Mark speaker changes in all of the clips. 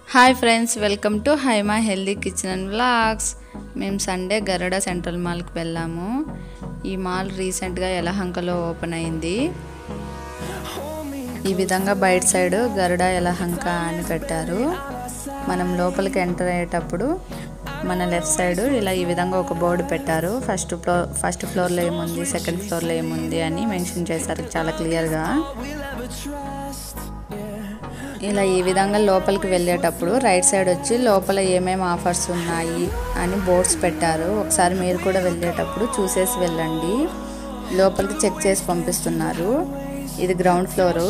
Speaker 1: Hi friends welcome to Haima healthy kitchen and vlogs మేము Sunday Garuda central మాల్కి వెళ్ళాము ఈ మాల్ రీసెంట్గా యలహంకలో ఓపెన్ అయింది ఈ విధంగా బయట సైడ్ గరుడ యలహంక అని పెట్టారు మనం లోపలికి ఎంటర్ అయ్యేటప్పుడు మన లెఫ్ట్ సైడ్ ఇలా ఈ విధంగా ఒక బోర్డు పెట్టారు ఫస్ట్ ఫ్లోర్ ఫస్ట్ ఫ్లోర్లో ఏముంది సెకండ్ ఫ్లోర్లో ఏముంది అని మెన్షన్ చేశారు చాలా క్లియర్గా ఇలా ఈ విధంగా లోపలికి వెళ్ళేటప్పుడు రైట్ సైడ్ వచ్చి లోపల ఏమేమి ఆఫర్స్ ఉన్నాయి అని బోర్డ్స్ పెట్టారు ఒకసారి మీరు కూడా వెళ్ళేటప్పుడు చూసేసి వెళ్ళండి లోపలికి చెక్ చేసి పంపిస్తున్నారు ఇది గ్రౌండ్ ఫ్లోరు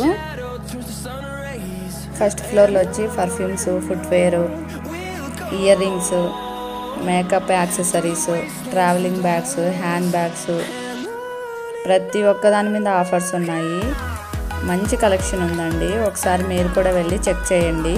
Speaker 1: ఫస్ట్ ఫ్లోర్లో వచ్చి perfumes footwear earrings makeup accessories travelling bags handbags ప్రతి ఒక్క దాని మీద ఆఫర్స్ ఉన్నాయి మంచి కలెక్షన్ ఉందండి ఒకసారి మీరు కూడా వెళ్ళి చెక్ చేయండి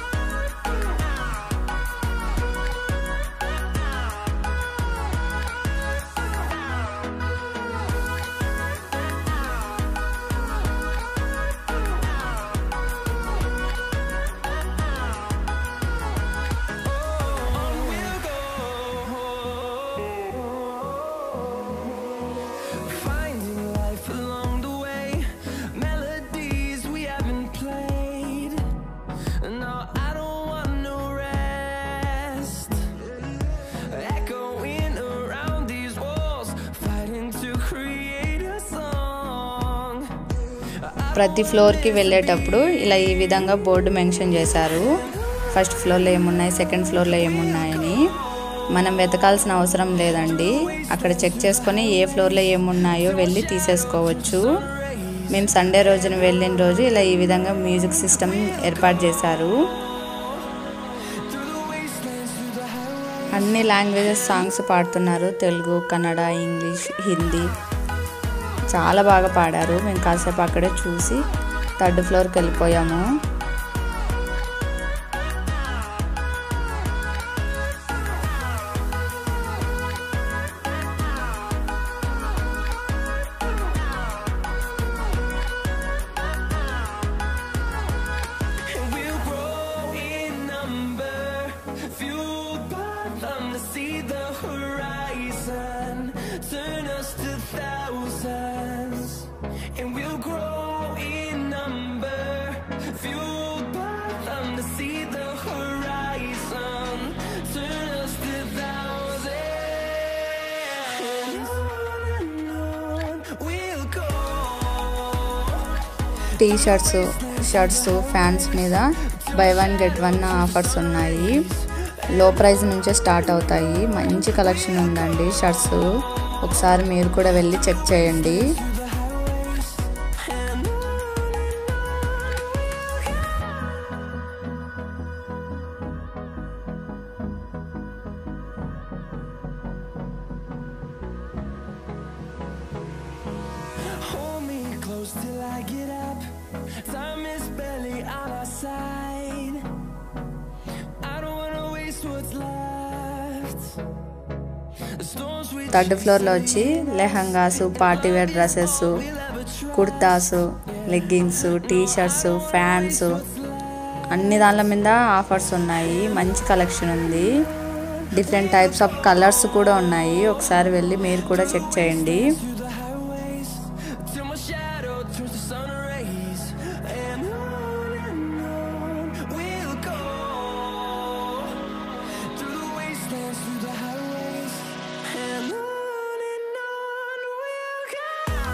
Speaker 2: Finding life along the way, melodies we haven't played. No, I don't want no rest. Echoing around these walls, fighting to create a song.
Speaker 1: ప్రతి ఫ్లోర్కి వెళ్ళేటప్పుడు ఇలా ఈ విధంగా బోర్డు మెన్షన్ చేశారు ఫస్ట్ ఫ్లోర్లో ఏమున్నాయి సెకండ్ ఫ్లోర్లో ఏమున్నాయని మనం వెతకాల్సిన అవసరం లేదండి అక్కడ చెక్ చేసుకొని ఏ ఫ్లోర్లో ఏమున్నాయో వెళ్ళి తీసేసుకోవచ్చు మేము సండే రోజున వెళ్ళిన రోజు ఇలా ఈ విధంగా మ్యూజిక్ సిస్టమ్ ఏర్పాటు చేశారు అన్ని లాంగ్వేజెస్ సాంగ్స్ పాడుతున్నారు తెలుగు కన్నడ ఇంగ్లీష్ హిందీ చాలా బాగా పాడారు మేము కాసేపు అక్కడే చూసి థర్డ్ ఫ్లోర్కి వెళ్ళిపోయాము
Speaker 2: And we'll grow in number, fueled by them to see the horizon, turn us to thousands. And we'll grow in number, fueled by them to see the horizon, turn us to thousands. And on and on we'll go.
Speaker 1: T shirts shirts pants మీద buy one get one offers ఉన్నాయి low price నుంచే start అవుతాయి మంచి collection ఉందండి shirts ఒకసారి మీరు కూడా వెళ్ళి చెక్ చేయండి
Speaker 2: Hold me close till I get up. Time is barely on our side. I don't wanna waste what's left. The storms we
Speaker 1: third ఫ్లోర్లో వచ్చి lehengas party wear dresses kurtas leggings T shirts pants అన్ని దానిల మీద offers ఉన్నాయి మంచి collection ఉంది different types of colours కూడా ఉన్నాయి ఒకసారి వెళ్ళి మీరు కూడా చెక్ చేయండి
Speaker 2: the highways till my shadow turns to sun rays, and on and on we'll go through the wastelands, through the highways, and on and on we'll go.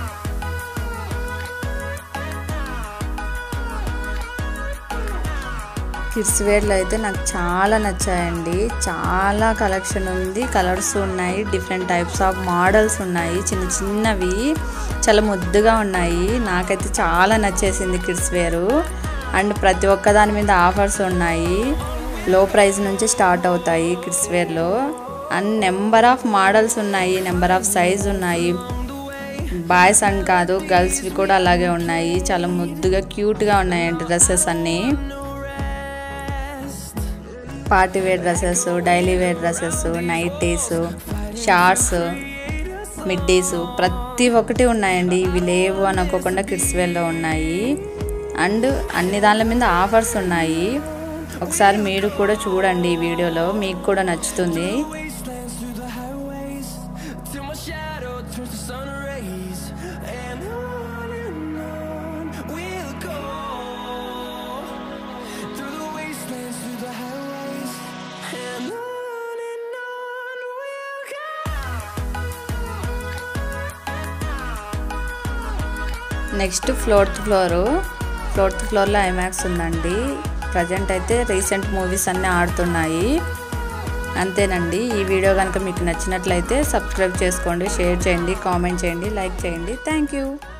Speaker 1: Kids వేర్లో అయితే నాకు చాలా నచ్చాయండి చాలా కలెక్షన్ ఉంది కలర్స్ ఉన్నాయి different types of models ఉన్నాయి చిన్న చిన్నవి చాలా ముద్దుగా ఉన్నాయి నాకైతే చాలా నచ్చేసింది కిడ్స్ వేరు అండ్ ప్రతి ఒక్క దాని మీద ఆఫర్స్ ఉన్నాయి లో ప్రైస్ నుంచి స్టార్ట్ అవుతాయి కిడ్స్ వేర్లో అండ్ నెంబర్ ఆఫ్ మోడల్స్ ఉన్నాయి నెంబర్ ఆఫ్ సైజ్ ఉన్నాయి బాయ్స్ అని కాదు గర్ల్స్వి కూడా అలాగే ఉన్నాయి చాలా ముద్దుగా క్యూట్గా ఉన్నాయండి డ్రెస్సెస్ అన్నీ party wear dresses daily wear dresses nighties shorts middies ప్రతి ఒక్కటి ఉన్నాయండి ఇవి లేవు అనుకోకుండా కిడ్స్ వేర్లో ఉన్నాయి అండ్ అన్ని దానిల మీద ఆఫర్స్ ఉన్నాయి ఒకసారి మీరు కూడా చూడండి ఈ వీడియోలో మీకు కూడా నచ్చుతుంది
Speaker 2: wastelands through the highways till my shadow turns to sun rays and on and on we'll go through the wastelands through the highways and on and on we'll go
Speaker 1: next ఫ్లోర్త్ ఫ్లోరు ఫోర్త్ ఫ్లోర్లో IMAX ఉందండి present అయితే recent movies అన్నీ ఆడుతున్నాయి అంతేనండి ఈ video కనుక మీకు నచ్చినట్లయితే సబ్స్క్రైబ్ చేసుకోండి షేర్ చేయండి కామెంట్ చేయండి లైక్ చేయండి థ్యాంక్ యూ